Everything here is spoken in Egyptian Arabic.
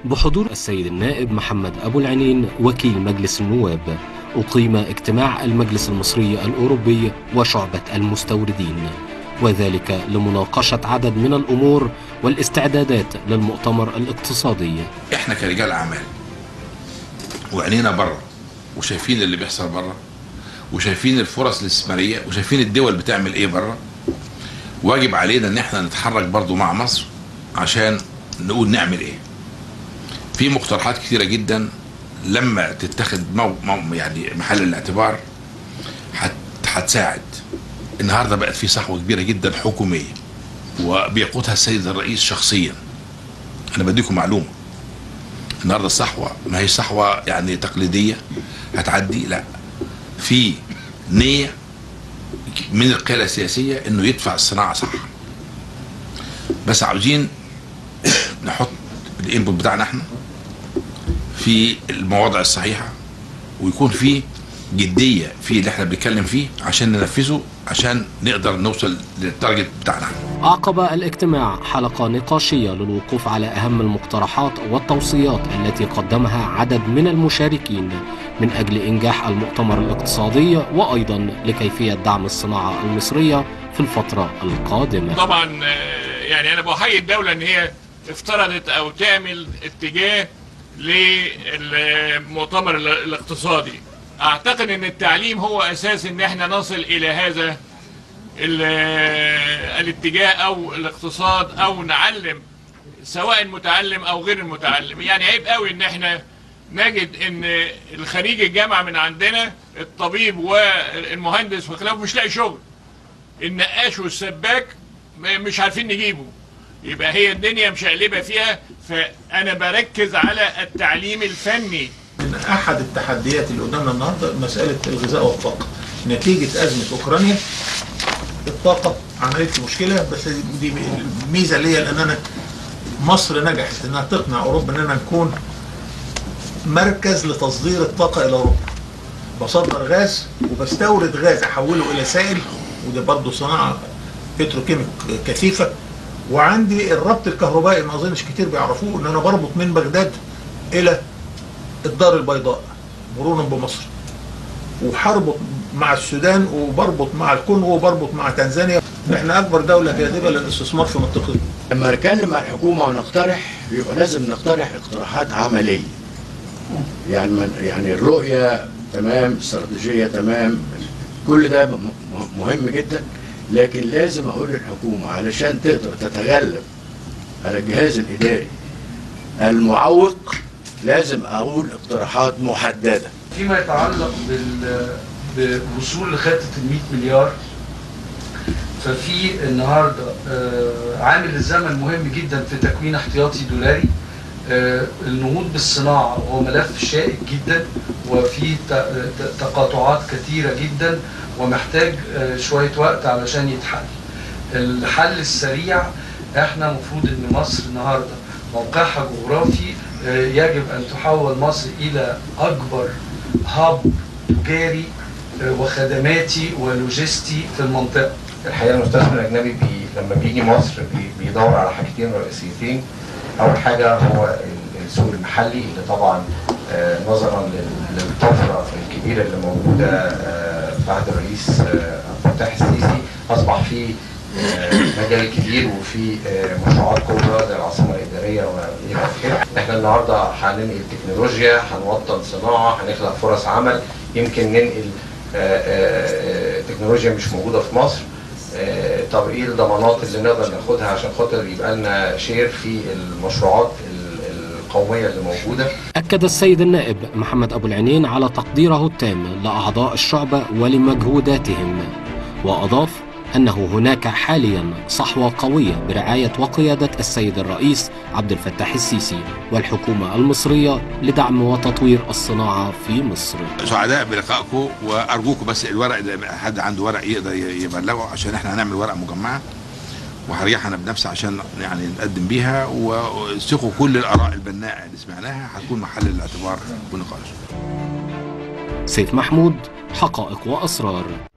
بحضور السيد النائب محمد أبو العنين وكيل مجلس النواب أقيم اجتماع المجلس المصري الأوروبي وشعبة المستوردين وذلك لمناقشة عدد من الأمور والاستعدادات للمؤتمر الاقتصادي احنا كرجال اعمال وعينينا بره وشايفين اللي بيحصل بره وشايفين الفرص الاستثماريه وشايفين الدول بتعمل ايه بره واجب علينا ان احنا نتحرك برضو مع مصر عشان نقول نعمل ايه في مقترحات كثيره جدا لما تتخذ مو مو يعني محل الاعتبار هت- هتساعد النهارده بقت في صحوه كبيره جدا حكوميه وبيقودها السيد الرئيس شخصيا انا بديكم معلومه النهارده الصحوه ما هي صحوه يعني تقليديه هتعدي لا في نيه من القياده السياسيه انه يدفع الصناعه صح بس عاوزين نحط الانبوت بتاعنا احنا في المواضع الصحيحه ويكون في جديه في اللي احنا بنتكلم فيه عشان ننفذه عشان نقدر نوصل للتارجت بتاعنا عقب الاجتماع حلقة نقاشية للوقوف على أهم المقترحات والتوصيات التي قدمها عدد من المشاركين من أجل إنجاح المؤتمر الاقتصادي وأيضا لكيفية دعم الصناعة المصرية في الفترة القادمة طبعا آه، يعني انا بحيي الدوله ان هي افترضت او تعمل اتجاه للمؤتمر ال- الاقتصادي اعتقد ان التعليم هو اساس ان احنا نصل الى هذا ال- الاتجاه او الاقتصاد او نعلم سواء المتعلم او غير المتعلم يعني عيب قوي ان احنا نجد ان الخريج الجامعه من عندنا الطبيب والمهندس وخلافه مش لاقي شغل النقاش والسباك م- مش عارفين نجيبه يبقى هي الدنيا مشقلبه فيها فانا بركز على التعليم الفني من احد التحديات اللي قدامنا النهارده مساله الغذاء والطاقه نتيجه ازمه اوكرانيا الطاقه عملت لي مشكله بس دي الميزه اللي هي لان انا مصر نجحت انها تقنع اوروبا اننا نكون مركز لتصدير الطاقه الى اوروبا بصدر غاز وبستورد غاز احوله الى سائل وده برضه صناعه بتروكيميك كثيفه وعندي الربط الكهربائي ما اظنش كتير بيعرفوه ان انا بربط من بغداد الى الدار البيضاء مرورا بمصر وحربط مع السودان وبربط مع الكونغو وبربط مع تنزانيا احنا اكبر دوله جاذبه للاستثمار في منطقتنا لما نتكلم مع الحكومه ونقترح يبقى لازم نقترح اقتراحات عمليه يعني من يعني الرؤيه تمام استراتيجيه تمام كل ده م- م- مهم جدا لكن لازم اقول للحكومه علشان تقدر تتغلب على الجهاز الاداري المعوق لازم اقول اقتراحات محدده فيما يتعلق بال بوصول لخطه ال 100 مليار ففي النهارده آه، عامل الزمن مهم جدا في تكوين احتياطي دولاري آه، النهوض بالصناعه هو ملف شائك جدا وفي ت- ت- تقاطعات كثيره جدا ومحتاج آه، شويه وقت علشان يتحل. الحل السريع احنا المفروض ان مصر النهارده موقعها جغرافي آه، يجب ان تحول مصر الى اكبر هاب تجاري آه، وخدماتي ولوجستي في المنطقه. الحقيقه المستثمر الاجنبي بي لما بيجي مصر بي بيدور على حاجتين رئيسيتين اول حاجه هو ال- السوق المحلي اللي طبعا آه، نظرا لل- للطفره الكبيره اللي موجوده آه، بعد الرئيس آه، عبد الفتاح السيسي اصبح في آه، مجال كبير وفي آه، مشروعات كبرى زي العاصمه الاداريه والى اخره. احنا النهارده هننقل تكنولوجيا، هنوطن صناعه، هنخلق فرص عمل، يمكن ننقل آه، آه، آه، تكنولوجيا مش موجوده في مصر. آه، طب ايه الضمانات اللي نقدر ناخدها عشان خاطر يبقى لنا شير في المشروعات ال- القوميه اللي موجوده أكد السيد النائب محمد أبو العنين على تقديره التام لأعضاء الشعبة ولمجهوداتهم وأضاف أنه هناك حاليا صحوة قوية برعاية وقيادة السيد الرئيس عبد الفتاح السيسي والحكومة المصرية لدعم وتطوير الصناعة في مصر سعداء بلقائكم وارجوكم بس الورق ده حد عنده ورق يقدر يبلغه عشان احنا هنعمل ورقه مجمعه وهرجعها انا بنفسي عشان يعني نقدم بيها وثقوا كل الاراء البناءه اللي سمعناها هتكون محل الاعتبار ونقاش سيف محمود حقائق وأسرار